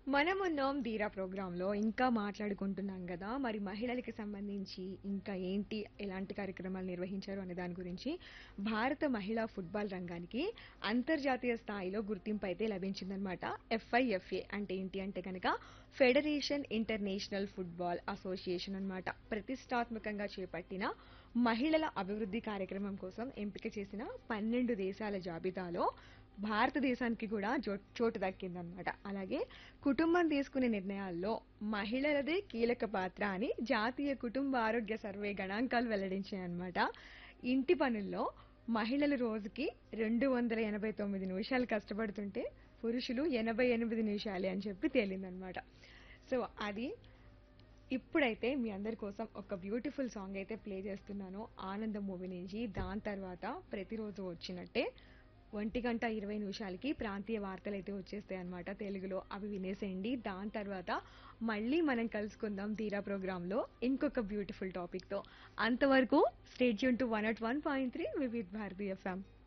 మనమున్నాం ధీరా ప్రోగ్రాంలో ఇంకా మాట్లాడుకుంటున్నాం కదా మరి మహిళలకి సంబంధించి ఇంకా ఏంటి ఎలాంటి కార్యక్రమాలు నిర్వహించారు అనే దాని గురించి భారత మహిళా ఫుట్బాల్ రంగానికి అంతర్జాతీయ స్థాయిలో గుర్తింపు అయితే లభించిందనమాట ఎఫ్ఐఎఫ్ఏ అంటే ఏంటి అంటే కనుక ఫెడరేషన్ ఇంటర్నేషనల్ ఫుట్బాల్ అసోసియేషన్ అన్నమాట ప్రతిష్టాత్మకంగా చేపట్టిన మహిళల అభివృద్ధి కార్యక్రమం కోసం ఎంపిక చేసిన పన్నెండు దేశాల జాబితాలో భారతదేశానికి కూడా జో చోటు దక్కిందనమాట అలాగే కుటుంబం తీసుకునే నిర్ణయాల్లో మహిళలదే కీలక పాత్ర అని జాతీయ కుటుంబ ఆరోగ్య సర్వే గణాంకాలు వెల్లడించాయన్నమాట ఇంటి పనుల్లో మహిళలు రోజుకి రెండు వందల ఎనభై తొమ్మిది నిమిషాలు కష్టపడుతుంటే పురుషులు ఎనభై ఎనిమిది నిమిషాలే అని చెప్పి తేలిందనమాట సో అది ఇప్పుడైతే మీ అందరి కోసం ఒక బ్యూటిఫుల్ సాంగ్ అయితే ప్లే చేస్తున్నాను ఆనందం మూవీ నుంచి దాని తర్వాత ప్రతిరోజు వచ్చినట్టే ఒంటి గంట ఇరవై నిమిషాలకి ప్రాంతీయ వార్తలు అయితే వచ్చేస్తాయి అనమాట తెలుగులో అవి వినేసేయండి దాని తర్వాత మళ్ళీ మనం కలుసుకుందాం తీరా ప్రోగ్రాంలో ఇంకొక బ్యూటిఫుల్ టాపిక్తో అంతవరకు స్టేట్ యూన్ to one nought one point three Vividh Bharati FM